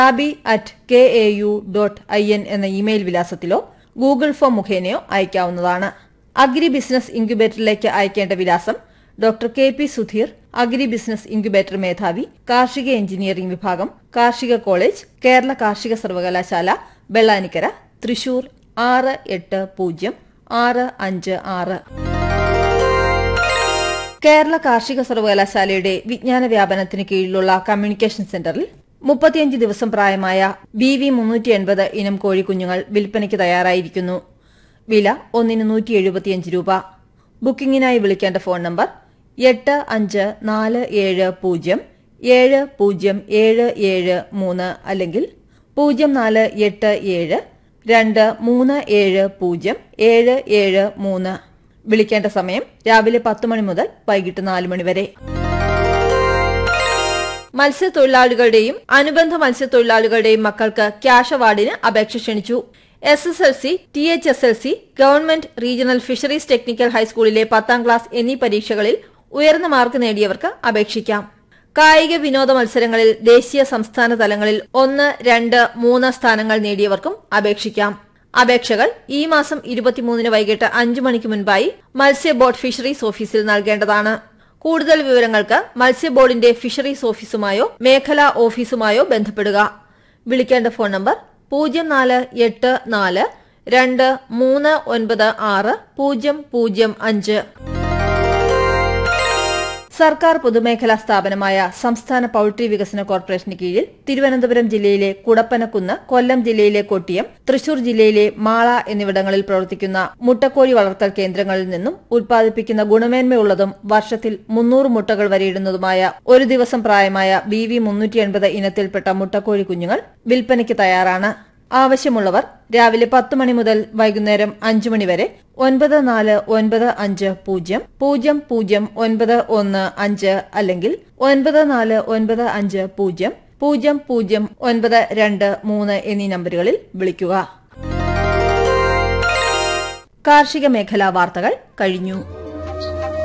rabi at K A U dot I N എന്ന email വിലാസത്തിലോ Google form മുഖേനയോ അയക്കാവുന്നതാണ് അഗ്രി ബിസിനസ് ഇൻക്യുബേറ്ററിലേക്ക് അയക്കേണ്ട വിലാസം doctor K P Sudheer agri business incubator മേധാവി കാർഷിക എഞ്ചിനീയറിംഗ് വിഭാഗം കാർഷിക കോളേജ് കേരള കാർഷിക സർവകലാശാല വെള്ളാനിക്കര തൃശൂർ ആറ് എട്ട് പൂജ്യം ആറ് അഞ്ച് ആറ് കേരള കാർഷിക സർവകലാശാലയുടെ വിജ്ഞാന വ്യാപനത്തിന് കീഴിലുള്ള കമ്മ്യൂണിക്കേഷൻ സെന്ററിൽ മുപ്പത്തിയഞ്ച് ദിവസം പ്രായമായ ബി വി മുന്നൂറ്റി എൺപത് ഇനം കോഴിക്കുഞ്ഞുങ്ങൾ വിൽപ്പനയ്ക്ക് തയ്യാറായിരിക്കുന്നു വില ഒന്നിന് നൂറ്റി എഴുപത്തിയഞ്ച് രൂപ ബുക്കിംഗിനായി വിളിക്കേണ്ട ഫോൺ നമ്പർ എട്ട് അഞ്ച് നാല് ഏഴ് പൂജ്യം ഏഴ് പൂജ്യം ഏഴ് ഏഴ് മൂന്ന് അല്ലെങ്കിൽ പൂജ്യം നാല് എട്ട് ഏഴ് രണ്ട് മൂന്ന് ഏഴ് പൂജ്യം ഏഴ് ഏഴ് മൂന്ന് വിളിക്കേണ്ട സമയം രാവിലെ പത്ത് മണി മുതൽ വൈകിട്ട് നാല് മണി വരെ മത്സ്യത്തൊഴിലാളികളുടെയും അനുബന്ധ മത്സ്യത്തൊഴിലാളികളുടെയും മക്കൾക്ക് ക്യാഷ് അവാർഡിന് അപേക്ഷ ക്ഷണിച്ചു S S L C T H S L C government regional fisheries technical ഹൈസ്കൂളിലെ പത്താം ക്ലാസ് എന്നീ പരീക്ഷകളിൽ ഉയർന്ന മാർക്ക് നേടിയവർക്ക് അപേക്ഷിക്കാം കായിക വിനോദ മത്സരങ്ങളിൽ ദേശീയ സംസ്ഥാന തലങ്ങളിൽ ഒന്ന് രണ്ട് മൂന്ന് സ്ഥാനങ്ങൾ നേടിയവർക്കും അപേക്ഷിക്കാം അപേക്ഷകൾ ഈ മാസം ഇരുപത്തിമൂന്നിന് വൈകിട്ട് അഞ്ചു മണിക്ക് മുൻപായി മത്സ്യ ബോർഡ് ഫിഷറീസ് ഓഫീസിൽ നൽകേണ്ടതാണ് കൂടുതൽ വിവരങ്ങൾക്ക് മത്സ്യ ബോർഡിന്റെ ഫിഷറീസ് ഓഫീസുമായോ മേഖലാ ഓഫീസുമായോ ബന്ധപ്പെടുക വിളിക്കേണ്ട ഫോൺ നമ്പർ പൂജ്യം നാല് എട്ട് നാല് രണ്ട് മൂന്ന് ഒൻപത് ആറ് പൂജ്യം പൂജ്യം അഞ്ച് സർക്കാർ പൊതുമേഖലാ സ്ഥാപനമായ സംസ്ഥാന പൌൾട്രി വികസന കോർപ്പറേഷന് കീഴിൽ തിരുവനന്തപുരം ജില്ലയിലെ കുടപ്പനക്കുന്ന് കൊല്ലം ജില്ലയിലെ കൊട്ടിയം തൃശൂർ ജില്ലയിലെ മാള എന്നിവിടങ്ങളിൽ പ്രവർത്തിക്കുന്ന മുട്ടക്കോഴി വളർത്തൽ കേന്ദ്രങ്ങളിൽ നിന്നും ഉൽപ്പാദിപ്പിക്കുന്ന ഗുണമേന്മയുള്ളതും വർഷത്തിൽ മുന്നൂറ് മുട്ടകൾ വരെയിടുന്നതുമായ ഒരു ദിവസം പ്രായമായ ബി വി മുന്നൂറ്റി എൺപത് ഇനത്തിൽപ്പെട്ട മുട്ടക്കോഴി കുഞ്ഞുങ്ങൾ വിൽപ്പനയ്ക്ക് തയ്യാറാണ് ആവശ്യമുള്ളവർ രാവിലെ പത്ത് മണി മുതൽ വൈകുന്നേരം അഞ്ചു മണി വരെ ഒൻപത് നാല് ഒൻപത് അഞ്ച് പൂജ്യം പൂജ്യം പൂജ്യം ഒൻപത് ഒന്ന് അഞ്ച് അല്ലെങ്കിൽ ഒൻപത് നാല് ഒൻപത് അഞ്ച് പൂജ്യം പൂജ്യം പൂജ്യം ഒൻപത് രണ്ട് മൂന്ന് എന്നീ നമ്പറുകളിൽ വിളിക്കുക കാർഷിക മേഖലാ വാർത്തകൾ കഴിഞ്ഞു